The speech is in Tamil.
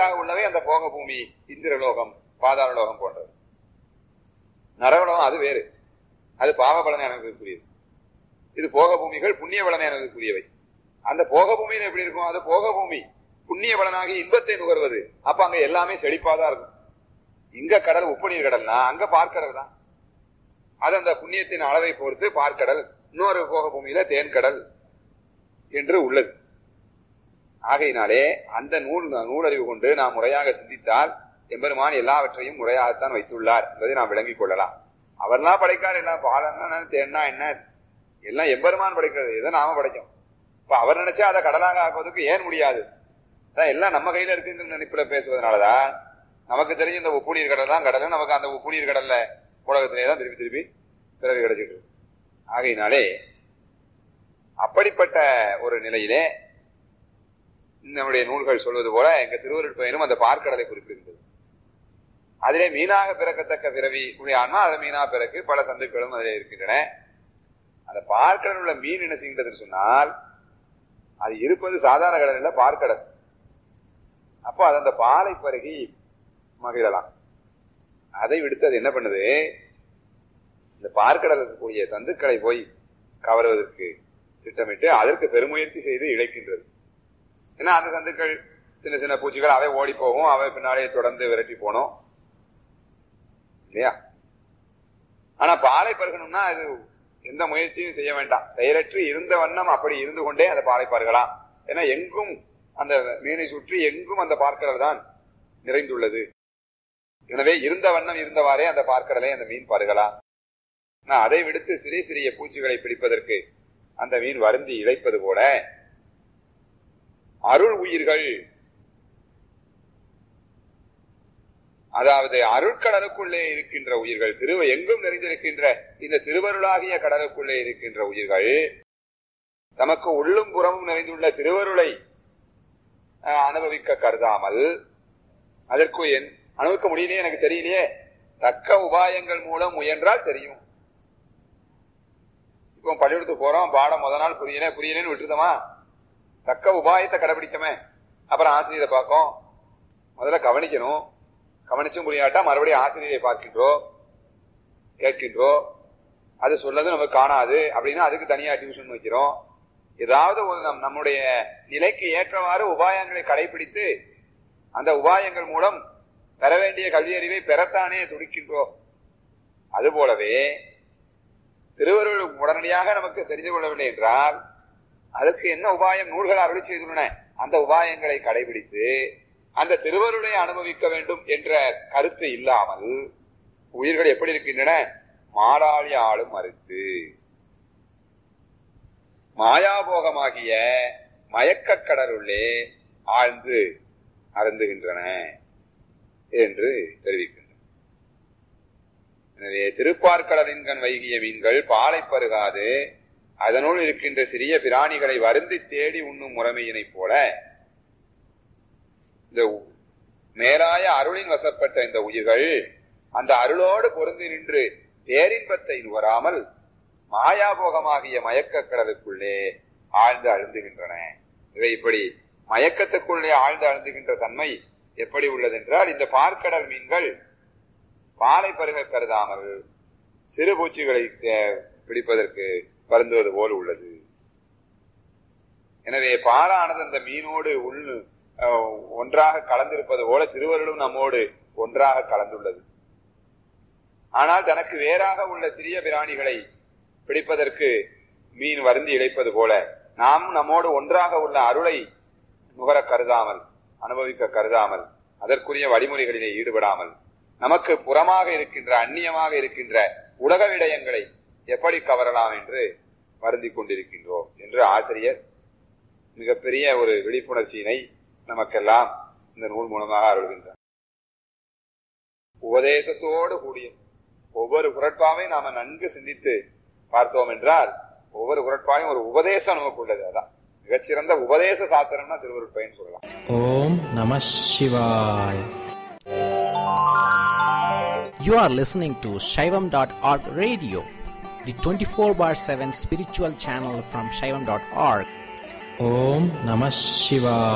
அதற்காக உள்ளவை அந்த போக பூமி இந்திரலோகம் பாதாளலோகம் போன்றது நரகலோகம் அது வேறு அது பாவ பலனை அனுபவிக்கக்கூடியது இது போக பூமிகள் புண்ணிய பலனை அனுபவிக்கக்கூடியவை அந்த போக பூமியில எப்படி இருக்கும் அது போக பூமி புண்ணிய பலனாகி இன்பத்தை நுகர்வது அப்ப அங்க எல்லாமே செழிப்பாதான் இருக்கும் இங்க கடல் உப்பு நீர் கடல்னா அங்க பார்க்கடல் தான் அது அந்த புண்ணியத்தின் அளவை பொறுத்து பார்க்கடல் இன்னொரு போக பூமியில தேன்கடல் என்று உள்ளது ஆகையினாலே அந்த நூல் நூலறிவு கொண்டு நாம் முறையாக சிந்தித்தால் எம்பெருமான் எல்லாவற்றையும் முறையாகத்தான் வைத்துள்ளார் என்பதை நாம் விளங்கிக் கொள்ளலாம் அவர்லாம் படைக்கார் எல்லாம் பாலன்னா தேன்னா என்ன எல்லாம் எம்பெருமான் படைக்கிறது எதை நாம படைக்கும் இப்ப அவர் நினைச்சா அதை கடலாக ஆக்குவதற்கு ஏன் முடியாது அதான் எல்லாம் நம்ம கையில இருக்குங்கிற நினைப்புல பேசுவதனாலதான் நமக்கு தெரிஞ்ச இந்த உப்பு நீர் கடல் தான் கடல் நமக்கு அந்த உப்பு நீர் கடல்ல உலகத்திலே தான் திருப்பி திருப்பி பிறகு கிடைச்சிட்டு இருக்கு. ஆகையினாலே அப்படிப்பட்ட ஒரு நிலையிலே நம்முடைய நூல்கள் சொல்வது போல எங்க திருவருட் பயனும் அந்த பார்க்கடலை குறிப்பிடுகிறது அதிலே மீனாக பிறக்கத்தக்க பிறவி உடைய ஆன்மா அதில் மீனா பிறகு பல சந்துக்களும் அதிலே இருக்கின்றன அந்த பார்க்கடல் உள்ள மீன் என்ன செய்கின்றதுன்னு சொன்னால் அது இருப்பது சாதாரண கடல் இல்ல பார்க்கடல் அப்போ அது அந்த பாலை பருகி மகிழலாம் அதை விடுத்து அது என்ன பண்ணுது இந்த பார்க்கடல் இருக்கக்கூடிய சந்துக்களை போய் கவருவதற்கு திட்டமிட்டு அதற்கு பெருமுயற்சி செய்து இழைக்கின்றது ஏன்னா அந்த சந்துக்கள் சின்ன சின்ன பூச்சிகள் அவை ஓடி போகும் அவை பின்னாலே தொடர்ந்து விரட்டி போனோம் இல்லையா ஆனா பாலை பருகணும்னா அது எந்த முயற்சியும் செய்ய வேண்டாம் செயலற்று இருந்த வண்ணம் அப்படி இருந்து கொண்டே அந்த பாலை பருகலாம் ஏன்னா எங்கும் அந்த மீனை சுற்றி எங்கும் அந்த பார்க்கடல் தான் நிறைந்துள்ளது எனவே இருந்த வண்ணம் இருந்தவாறே அந்த பார்க்கடலை அந்த மீன் பருகலாம் நான் அதை விடுத்து சிறிய சிறிய பூச்சிகளை பிடிப்பதற்கு அந்த மீன் வருந்தி இழைப்பது போல அருள் உயிர்கள் அதாவது அருட்கடலுக்குள்ளே இருக்கின்ற உயிர்கள் திரு எங்கும் நிறைந்திருக்கின்ற இந்த திருவருளாகிய கடலுக்குள்ளே இருக்கின்ற உயிர்கள் தமக்கு உள்ளும் புறமும் நிறைந்துள்ள திருவருளை அஹ், அனுபவிக்க கருதாமல் அதற்கு என் அனுபவிக்க முடியலையே எனக்கு தெரியலையே தக்க உபாயங்கள் மூலம் முயன்றால் தெரியும் இப்போ பள்ளிக்கூடத்துக்கு போறோம் பாடம் முத நாள் புரியல புரியலன்னு விட்டுருதோமா தக்க உபாயத்தை கடைபிடிக்கமே அப்புறம் ஆசிரியரை பார்க்கும் முதல்ல கவனிக்கணும் கவனிச்சும் புரியாட்டா மறுபடியும் ஆசிரியரை பார்க்கின்றோம் கேட்கின்றோம் அது சொல்லது நமக்கு காணாது அப்படின்னா அதுக்கு தனியா டியூஷன் வைக்கிறோம் ஏதாவது ஒரு நம் நம்முடைய நிலைக்கு ஏற்றவாறு உபாயங்களை கடைபிடித்து அந்த உபாயங்கள் மூலம் பெற வேண்டிய கல்வி அறிவை பெறத்தானே துடிக்கின்றோம் அதுபோலவே திருவருள் உடனடியாக நமக்கு தெரிந்து கொள்ளவில்லை என்றால் அதற்கு என்ன உபாயம் நூல்கள் அருளி செய்துள்ளன அந்த உபாயங்களை கடைபிடித்து அந்த திருவருளை அனுபவிக்க வேண்டும் என்ற கருத்து இல்லாமல் உயிர்கள் எப்படி இருக்கின்றன மாடாளி ஆளும் மறுத்து மாயாபோகமாகிய மயக்கக் கடலுள்ளே ஆழ்ந்து அருந்துகின்றன என்று தெரிவிக்கின்றன எனவே திருப்பார்கடலின் கண் வைகிய மீன்கள் பாலை பருகாது அதனுள் இருக்கின்ற சிறிய பிராணிகளை வருந்தி தேடி உண்ணும் முறைமையினைப் போல இந்த உ- மேலாய அருளின் வசப்பட்ட இந்த உயிர்கள் அந்த அருளோடு பொருந்தி நின்று பேரின்பத்தை நுகராமல் மாயாபோகமாகிய மயக்கக் கடலுக்குள்ளே ஆழ்ந்து அழுந்துகின்றன இவை இப்படி மயக்கத்துக்குள்ளே ஆழ்ந்து அழுந்துகின்ற தன்மை எப்படி உள்ளதென்றால் இந்த பார்க்கடல் மீன்கள் பாலை பருக கருதாமல் சிறு பூச்சிகளை தே- பிடிப்பதற்கு பருந்துவது போல் உள்ளது எனவே பாலானது அந்த மீனோடு உள் அஹ், ஒன்றாக கலந்திருப்பது போல திருவருளும் நம்மோடு ஒன்றாக கலந்துள்ளது ஆனால் தனக்கு வேறாக உள்ள சிறிய பிராணிகளை பிடிப்பதற்கு மீன் வருந்தி இழைப்பது போல நாம் நம்மோடு ஒன்றாக உள்ள அருளை நுகர கருதாமல் அனுபவிக்க கருதாமல் அதற்குரிய வழிமுறைகளிலே ஈடுபடாமல் நமக்கு புறமாக இருக்கின்ற அந்நியமாக இருக்கின்ற உலக விடயங்களை எப்படி கவரலாம் என்று வருந்திக் கொண்டிருக்கின்றோம் என்று ஆசிரியர் மிகப்பெரிய ஒரு விழிப்புணர்ச்சியினை நமக்கெல்லாம் இந்த நூல் மூலமாக அருள்கின்றார் உபதேசத்தோடு கூடிய ஒவ்வொரு குரட்பாவையும் நாம நன்கு சிந்தித்து பார்த்தோம் என்றால் ஒவ்வொரு குரட்பாவையும் ஒரு உபதேசம் நமக்கு உள்ளது அதான் மிகச்சிறந்த உபதேச சாத்திரம்னா திருவருட்பயன் சொல்லலாம் ஓம் நம சிவாய் You are listening to Shaivam.org radio, the 24 bar 7 spiritual channel from Shaivam.org. Om Namah Shivaya.